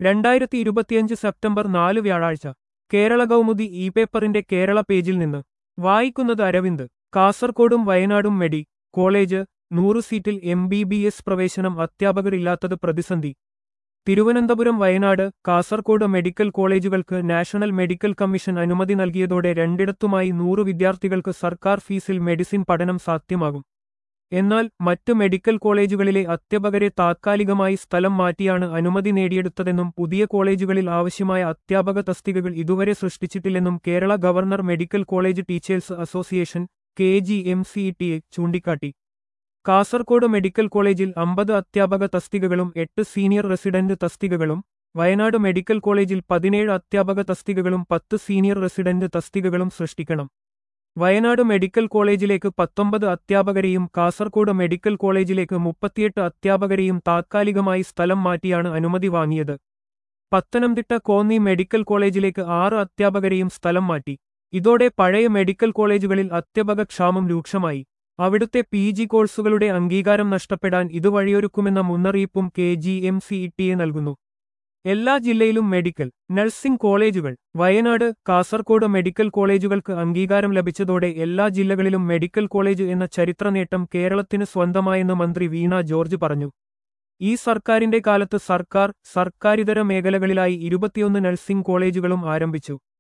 രണ്ടായിരത്തി ഇരുപത്തിയഞ്ച് സെപ്റ്റംബർ നാല് വ്യാഴാഴ്ച കേരള കൗമുദി ഇ പേപ്പറിന്റെ കേരള പേജിൽ നിന്ന് വായിക്കുന്നത് അരവിന്ദ് കാസർകോടും വയനാടും മെഡി കോളേജ് നൂറ് സീറ്റിൽ എം ബി ബി എസ് പ്രവേശനം അധ്യാപകരില്ലാത്തത് പ്രതിസന്ധി തിരുവനന്തപുരം വയനാട് കാസർകോട് മെഡിക്കൽ കോളേജുകൾക്ക് നാഷണൽ മെഡിക്കൽ കമ്മീഷൻ അനുമതി നൽകിയതോടെ രണ്ടിടത്തുമായി നൂറ് വിദ്യാർത്ഥികൾക്ക് സർക്കാർ ഫീസിൽ മെഡിസിൻ പഠനം സാധ്യമാകും എന്നാൽ മറ്റ് മെഡിക്കൽ കോളേജുകളിലെ അധ്യാപകരെ താത്കാലികമായി സ്ഥലം മാറ്റിയാണ് അനുമതി നേടിയെടുത്തതെന്നും പുതിയ കോളേജുകളിൽ ആവശ്യമായ അധ്യാപക തസ്തികകൾ ഇതുവരെ സൃഷ്ടിച്ചിട്ടില്ലെന്നും Kerala governor medical college teachers association K G M C T A ചൂണ്ടിക്കാട്ടി കാസർകോട് മെഡിക്കൽ കോളേജിൽ അമ്പത് അധ്യാപക തസ്തികകളും എട്ട് സീനിയർ റെസിഡന്റ് തസ്തികകളും വയനാട് മെഡിക്കൽ കോളേജിൽ പതിനേഴ് അധ്യാപക തസ്തികകളും പത്ത് സീനിയർ റെസിഡന്റ് തസ്തികകളും സൃഷ്ടിക്കണം വയനാട് മെഡിക്കൽ കോളേജിലേക്ക് പത്തൊമ്പത് അധ്യാപകരെയും കാസർകോട് മെഡിക്കൽ കോളേജിലേക്ക് മുപ്പത്തിയെട്ട് അധ്യാപകരെയും താത്കാലികമായി സ്ഥലം മാറ്റിയാണ് അനുമതി വാങ്ങിയത് പത്തനംതിട്ട കോന്നി മെഡിക്കൽ കോളേജിലേക്ക് ആറ് അധ്യാപകരെയും സ്ഥലം മാറ്റി ഇതോടെ പഴയ മെഡിക്കൽ കോളേജുകളിൽ അധ്യാപക ക്ഷാമം രൂക്ഷമായി അവിടുത്തെ പി ജി കോഴ്സുകളുടെ അംഗീകാരം നഷ്ടപ്പെടാൻ ഇത് വഴിയൊരുക്കുമെന്ന മുന്നറിയിപ്പും K G M C E നൽകുന്നു എല്ലാ ജില്ലയിലും മെഡിക്കൽ നഴ്സിംഗ് കോളേജുകൾ വയനാട് കാസർകോട് മെഡിക്കൽ കോളേജുകൾക്ക് അംഗീകാരം ലഭിച്ചതോടെ എല്ലാ ജില്ലകളിലും മെഡിക്കൽ കോളേജ് എന്ന ചരിത്ര നേട്ടം കേരളത്തിന് സ്വന്തമായെന്ന് മന്ത്രി വീണ ജോർജ് പറഞ്ഞു ഈ സർക്കാരിന്റെ കാലത്ത് സർക്കാർ സർക്കാരിതര മേഖലകളിലായി ഇരുപത്തിയൊന്ന് നഴ്സിംഗ് കോളേജുകളും ആരംഭിച്ചു